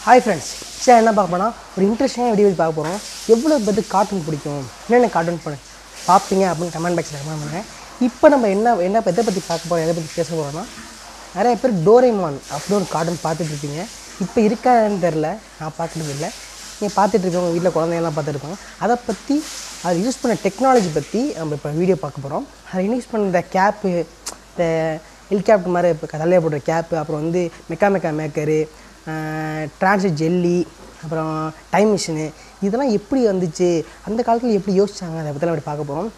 hi friends sir என்ன பார்க்க போனால் ஒரு இன்ட்ரெஸ்டிங்காக வீடியோ பார்க்க போகிறோம் எவ்வளோ பேருக்கு கார்ட்டூன் பிடிக்கும் என்னென்ன கார்ட்டூன் பண்ண பார்ப்பீங்க அப்படின்னு கமெண்ட் பாக்ஸில் கமெண்ட் பண்ணுங்கள் இப்போ நம்ம என்ன என்ன எதை பற்றி பார்க்க போகிறோம் எதை பற்றி பேச போகிறோம்னா நிறைய பேர் டோரேமான் அப்படின்னு ஒரு கார்ட்டூன் பார்த்துட்டு இருப்பீங்க இப்போ இருக்கான்னு தெரில நான் பார்க்குறது இல்லை நீங்கள் பார்த்துட்டு இருக்கவங்க வீட்டில் குழந்தைங்கலாம் பார்த்துருப்பாங்க அதை பற்றி அது யூஸ் பண்ண டெக்னாலஜி பற்றி நம்ம இப்போ வீடியோ பார்க்க போகிறோம் அதை யூஸ் பண்ண இந்த கேப்பு இந்த ஹெலிகாப்டர் மாதிரி இப்போ தலையை போடுற கேப்பு அப்புறம் வந்து mecha mecha maker transit jelly அப்புறம் டைம் மிஷினு இதெல்லாம் எப்படி வந்துச்சு அந்த காலத்தில் எப்படி யோசிச்சாங்க அதை பற்றிலாம் அப்படி பார்க்க போகிறோம்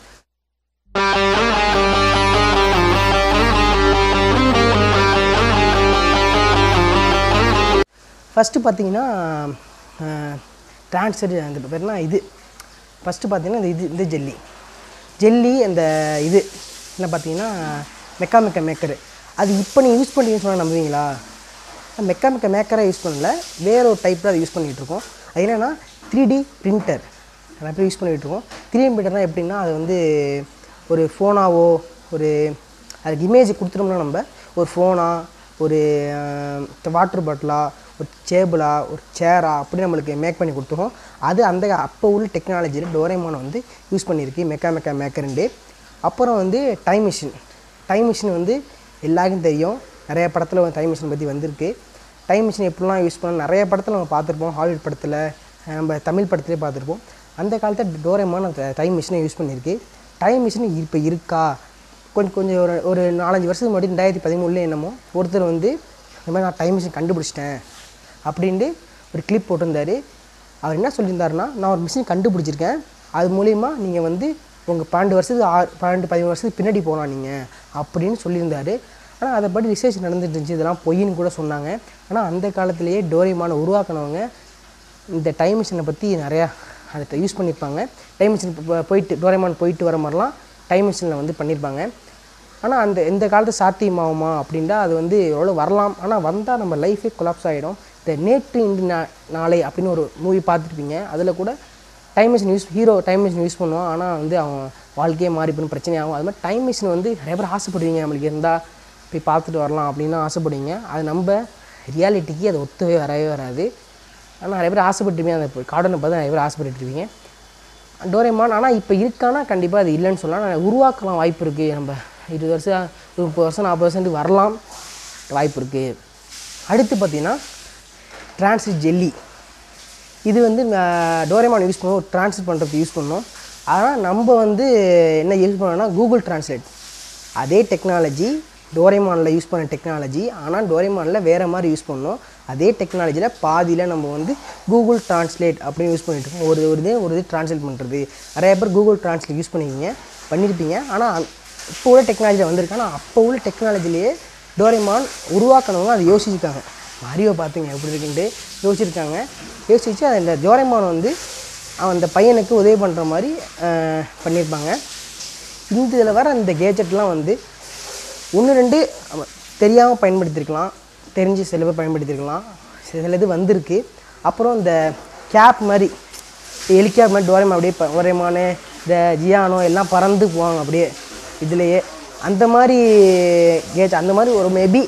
ஃபஸ்ட்டு பார்த்தீங்கன்னா டிரான்ஸ்ஃபர் அந்த பேர்னா இது ஃபஸ்ட்டு பார்த்தீங்கன்னா இந்த இது இந்த ஜெல்லி ஜெல்லி அந்த இது என்ன பார்த்தீங்கன்னா மெக்கா மெக்கா மேக்கரு அது இப்போ நீங்கள் யூஸ் பண்ணுறீங்கன்னு சொன்னால் நம்புவீங்களா மெக்கா மெக்கா மேக்கராக யூஸ் பண்ணல வேற ஒரு டைப்பில் அதை யூஸ் பண்ணிகிட்டு இருக்கோம் அது என்னென்னா த்ரீ டி பிரிண்டர் நிறைய பேர் யூஸ் பண்ணிகிட்டு இருக்கோம் த்ரீ டி பிரிண்டர்னால் எப்படின்னா அது வந்து ஒரு ஃபோனாவோ ஒரு அதுக்கு இமேஜ் கொடுத்துட்டோம்னா நம்ம ஒரு ஃபோனா ஒரு வாட்டர் பாட்டிலா ஒரு டேபிளா ஒரு சேரா அப்படி நம்மளுக்கு மேக் பண்ணி கொடுத்துரும் அது அந்த அப்போ உள்ள டெக்னாலஜியில் டோரேமான் வந்து யூஸ் பண்ணியிருக்கு மெக்கா மெக்கா மேக்கருண்டு அப்புறம் வந்து டைம் மிஷின் டைம் மிஷின் வந்து எல்லாருக்கும் தெரியும் நிறைய படத்தில் வந்து டைம் மிஷின் பற்றி வந்திருக்கு டைம் மிஷின் எப்படிலாம் யூஸ் பண்ண நிறைய படத்தில் நம்ம பார்த்துருப்போம் ஹாலிவுட் படத்தில் நம்ம தமிழ் படத்துலேயே பார்த்துருப்போம் அந்த காலத்தில் டோரேமான் அந்த டைம் மிஷினை யூஸ் பண்ணியிருக்கு டைம் மிஷின் இப்போ இருக்கா கொஞ்சம் கொஞ்சம் ஒரு ஒரு நாலஞ்சு வருஷத்துக்கு முன்னாடி ரெண்டாயிரத்தி பதிமூணுல என்னமோ ஒருத்தர் வந்து இந்த மாதிரி நான் டைம் மிஷின் கண்டுபிடிச்சிட்டேன் அப்படின்ட்டு ஒரு கிளிப் போட்டிருந்தாரு அவர் என்ன சொல்லியிருந்தாருன்னா நான் ஒரு மிஷின் கண்டுபிடிச்சிருக்கேன் அது மூலிமா நீங்கள் வந்து உங்கள் பன்னெண்டு வருஷத்துக்கு ஆறு பன்னெண்டு பதிமூணு வருஷத்துக்கு பின்னாடி போகலாம் நீங்கள் அப்படின்னு சொல்லியிருந்தாரு ஆனால் அதை பற்றி ரிசர்ச் நடந்துட்டு இருந்துச்சு இதெல்லாம் பொய்ன்னு கூட சொன்னாங்க ஆனால் அந்த காலத்திலேயே டோரிமான உருவாக்கினவங்க இந்த டைம் மிஷினை பற்றி நிறையா அதை யூஸ் பண்ணியிருப்பாங்க டைம் மிஷின் போயிட்டு டோரேமான் போயிட்டு வர மாதிரிலாம் டைம் மிஷினில் வந்து பண்ணியிருப்பாங்க ஆனால் அந்த இந்த காலத்து சாத்தியமாகுமா அப்படின்டா அது வந்து எவ்வளோ வரலாம் ஆனால் வந்தால் நம்ம லைஃபே கொலாப்ஸ் ஆகிடும் இந்த நேற்று இன்று நா நாளை அப்படின்னு ஒரு மூவி பார்த்துருப்பீங்க அதில் கூட time machine use hero time machine use பண்ணுவான் ஆனால் வந்து அவன் வாழ்க்கையே மாறி போய் பிரச்சனை ஆகும் அது மாதிரி டைம் மிஷின் வந்து நிறைய பேர் ஆசைப்படுவீங்க நம்மளுக்கு இருந்தால் போய் பார்த்துட்டு வரலாம் அப்படின்னு ஆசைப்படுவீங்க அது நம்ம ரியாலிட்டிக்கு அது ஒத்துவே வரவே வராது ஆனால் நிறைய பேர் ஆசைப்பட்டுருப்பீங்க அந்த கார்டனை பார்த்து நிறைய பேர் ஆசைப்பட்டுருப்பீங்க டோரேமான் ஆனால் இப்போ இருக்கானா கண்டிப்பாக அது இல்லைன்னு சொல்லலாம் நான் உருவாக்கலாம் வாய்ப்பு இருக்குது நம்ம இருபது வருஷம் முப்பது வருஷம் நாற்பது வருஷம் வரலாம் வாய்ப்பு இருக்குது அடுத்து பார்த்திங்கன்னா டிரான்சிட் ஜெல்லி இது வந்து டோரேமான் யூஸ் பண்ணுவோம் ட்ரான்ஸ்லேட் பண்ணுறதுக்கு யூஸ் பண்ணோம் ஆனால் நம்ம வந்து என்ன யூஸ் பண்ணோம்னா கூகுள் ட்ரான்ஸ்லேட் அதே டெக்னாலஜி டோரேமானில் யூஸ் பண்ண டெக்னாலஜி ஆனால் டோரேமானில் வேறு மாதிரி யூஸ் பண்ணோம் அதே டெக்னாலஜியில் பாதியில் நம்ம வந்து கூகுள் ட்ரான்ஸ்லேட் அப்படின்னு யூஸ் பண்ணிட்டு இருக்கோம் ஒரு ஒரு இது ஒரு இது ட்ரான்ஸ்லேட் பண்ணுறது நிறைய பேர் கூகுள் ட்ரான்ஸ்லேட் யூஸ் பண்ணிக்கிங்க பண்ணியிருப்பீங்க ஆனால் இப்போ உள்ள டெக்னாலஜியில் வந்திருக்கு ஆனால் அப்போ உள்ள டெக்னாலஜிலேயே டோரேமான் உருவாக்கினவங்க அதை யோசிச்சிருக்காங்க மாரியோ பார்த்துங்க எப்படி இருக்குன்ட்டு யோசிச்சிருக்காங்க யோசிச்சு அதை இந்த டோரேமான் வந்து அவன் அந்த பையனுக்கு உதவி பண்ணுற மாதிரி பண்ணியிருப்பாங்க இந்த இதில் வர இந்த கேஜெட்லாம் வந்து ஒன்று ரெண்டு தெரியாமல் பயன்படுத்தியிருக்கலாம் தெரிஞ்சு சில பேர் பயன்படுத்தியிருக்கலாம் சில இது வந்திருக்கு அப்புறம் இந்த கேப் மாதிரி ஹெலிகேப் மாதிரி டோரேமா அப்படியே டோரேமானு இந்த ஜியானோ எல்லாம் பறந்து போவாங்க அப்படியே இதுலேயே அந்த மாதிரி கேஜ் அந்த மாதிரி ஒரு மேபி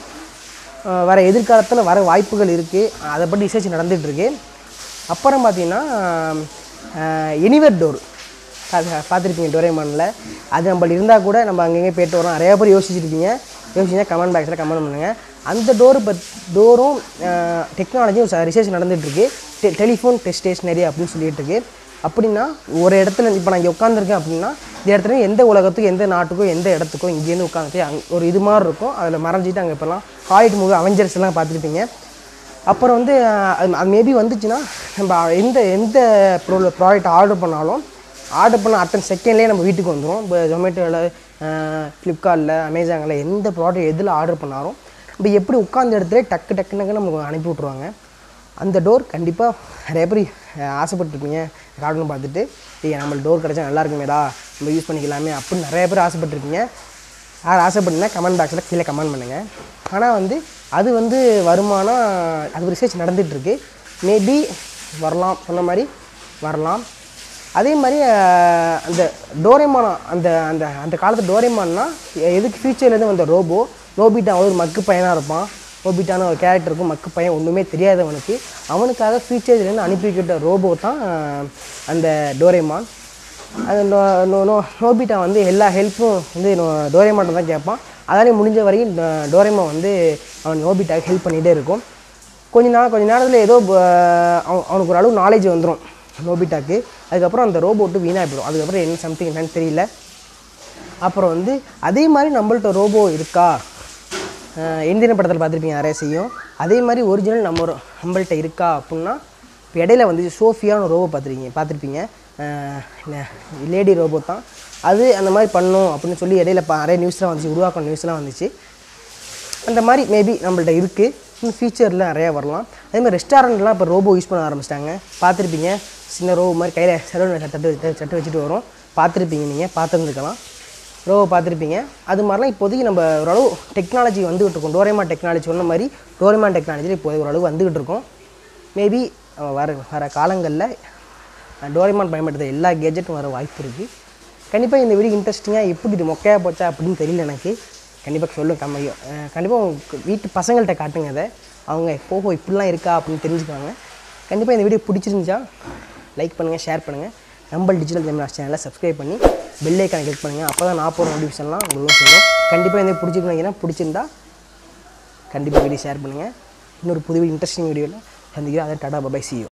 வர எதிர்காலத்தில் வர வாய்ப்புகள் இருக்குது அதை பற்றி ரிசர்ச் நடந்துகிட்ருக்கு அப்புறம் பார்த்திங்கன்னா எனிவர் டோர் அது பார்த்துருப்பீங்க டோரேமானில் அது நம்மள இருந்தால் கூட நம்ம அங்கங்கே போயிட்டு வரோம் நிறையா பேர் யோசிச்சிருப்பீங்க யோசிச்சிங்க கமெண்ட் பாக்ஸில் கமெண்ட் பண்ணுங்கள் அந்த டோரு பத் டோரும் டெக்னாலஜியும் ரிசர்ச் நடந்துகிட்ருக்கு டெ டெலிஃபோன் டெஸ்ட் ஸ்டேஷ்னரி அப்படின்னு சொல்லிட்டு இருக்கு அப்படின்னா ஒரு இடத்துல இப்போ நான் இங்கே உட்காந்துருக்கேன் அப்படின்னா இந்த இடத்துல எந்த உலகத்துக்கும் எந்த நாட்டுக்கும் எந்த இடத்துக்கும் இங்கேருந்து உட்காந்துட்டு அங்கே ஒரு இது மாதிரி இருக்கும் அதில் மறைஞ்சிட்டு அங்கே இப்போலாம் ஹாலிவுட் மூவி அவெஞ்சர்ஸ் எல்லாம் பார்த்துருப்பீங்க அப்புறம் வந்து அது மேபி வந்துச்சுன்னா நம்ம எந்த எந்த ப்ரோ ப்ராடக்ட் ஆர்டர் பண்ணாலும் ஆர்டர் பண்ண அத்தனை செகண்ட்லேயே நம்ம வீட்டுக்கு வந்துடும் இப்போ ஜொமேட்டோவில் ஃப்ளிப்கார்ட்டில் அமேசானில் எந்த ப்ராடக்ட் எதில் ஆர்டர் பண்ணாலும் நம்ம எப்படி உட்காந்த இடத்துல டக்கு டக்கு டக்குன்னு நமக்கு அனுப்பி விட்ருவாங்க அந்த டோர் கண்டிப்பாக நிறைய பேர் ஆசைப்பட்டுருப்பீங்க கார்டன் பார்த்துட்டு ஏய் நம்மளுக்கு டோர் கிடச்சா நல்லா இருக்குமேடா நம்ம யூஸ் பண்ணிக்கலாமே அப்படின்னு நிறைய பேர் ஆசைப்பட்டுருப்பீங்க யார் ஆசைப்பட்டீங்கன்னா கமெண்ட் பாக்ஸில் கீழே கமெண்ட் பண்ணுங்கள் ஆனால் வந்து அது வந்து வருமானம் அது ரிசர்ச் நடந்துகிட்ருக்கு மேபி வரலாம் சொன்ன மாதிரி வரலாம் அதே மாதிரி அந்த டோரேமானா அந்த அந்த அந்த காலத்து டோரேமான்னா எதுக்கு ஃபியூச்சர்லேருந்து வந்த ரோபோ நோபிட்டா ஒரு மக்கு பையனாக இருப்பான் நோபிட்டான ஒரு கேரக்டர் இருக்கும் மக்கு பையன் ஒன்றுமே தெரியாதவனுக்கு அவனுக்காக ஃபியூச்சர்லேருந்து அனுப்பி வைக்கிட்ட ரோபோ தான் ஆஹ், அந்த டோரேமான் அந்த நோ நோ நோ நோபிட்டா வந்து எல்லா ஹெல்ப்பும் வந்து நோ டோரேமான் தான் கேட்பான் அதாலே முடிஞ்ச வரையும் டோ- டோரேமான் வந்து அவன் நோபிட்டாக்கு ஹெல்ப் பண்ணிகிட்டே இருக்கும் கொஞ்ச நாள் கொஞ்ச நேரத்தில் ஏதோ ஆஹ், அவன் அவனுக்கு ஒரு அளவு நாலேஜ் வந்துடும் நோபிட்டாக்கு அதுக்கப்புறம் அந்த ரோபோட்டு வீணாக போயிடும் அதுக்கப்புறம் என்ன சம்திங் என்னன்னு தெரியல அப்புறம் வந்து அதே மாதிரி நம்மள்ட்ட ரோபோ இருக்கா அஹ் எந்திரன் படத்தில் பார்த்துருப்பீங்க நிறைய செய்யும் அதே மாதிரி ஒரிஜினல் நம்ம ரோ- நம்மள்ட்ட இருக்கா அப்படின்னா இப்போ இடையில வந்து சோஃபியான்னு ரோபோ பார்த்துருக்கீங்க பார்த்துருப்பீங்க லேடி ரோபோ தான் அது அந்த மாதிரி பண்ணும் அப்படின்னு சொல்லி இடையில பா- நிறைய நியூஸ்லாம் வந்துச்சு உருவாக்கம் நியூஸ்லாம் வந்துச்சு அந்த மாதிரி மேபி நம்மள்ட்ட இருக்குது இன்னும் ஃபியூச்சரில் நிறையா வரலாம் அதே மாதிரி ரெஸ்டாரண்ட்லாம் இப்போ ரோபோ யூஸ் பண்ண ஆரம்பிச்சிட்டாங்க பார்த்துருப்பீங்க சின்ன ரோபோ மாதிரி கையில் செலவு சட்டு வச்சு- சட்டு வச்சுட்டு வரும் பார்த்துருப்பீங்க நீங்கள் பார்த்துருந்துருக்கலாம் ரோபோ பார்த்துருப்பீங்க அது மாதிரிலாம் இப்போதைக்கு நம்ம ஓரளவு டெக்னாலஜி வந்துகிட்டு இருக்கோம் டோரேமா டெக்னாலஜி சொன்ன மாதிரி டோரேமான் டெக்னாலஜியில் இப்போ ஓரளவு வந்துகிட்டு இருக்கோம் மேபி வர வர காலங்களில் டோரேமான் பயன்படுத்த எல்லா கேஜெட்டும் வர வாய்ப்பு இருக்குது கண்டிப்பாக இந்த வீடியோ இன்ட்ரெஸ்டிங்காக எப்படி இது மொக்கையாக போச்சா அப்படின்னு தெரியல எனக்கு கண்டிப்பாக சொல்லும் கம்மியோ கண்டிப்பாக உங்கள் வீட்டு பசங்கள்கிட்ட காட்டுங்க அதை அவங்க போகோ இப்படிலாம் இருக்கா அப்படின்னு தெரிஞ்சுக்குவாங்க கண்டிப்பாக இந்த வீடியோ பிடிச்சிருந்துச்சா லைக் பண்ணுங்கள் ஷேர் பண்ணுங்கள் நம்ம டிஜிட்டல் ஜெமினாஸ் சேனலை சப்ஸ்கிரைப் பண்ணி பெல் ஐக்கானை கிளிக் பண்ணுங்கள் அப்போ தான் நான் போகிற நோட்டிஃபிகேஷன்லாம் உங்களுக்கு சொல்லும் கண்டிப்பாக இந்த பிடிச்சிருந்தீங்கன்னா பிடிச்சிருந்தா கண்டிப்பாக வீடியோ ஷேர் பண்ணுங்கள் இன்னொரு புது இன்ட்ரெஸ்டிங் வீடியோவில் சந்திக்கிறேன் அதை டாடா பபாய் சி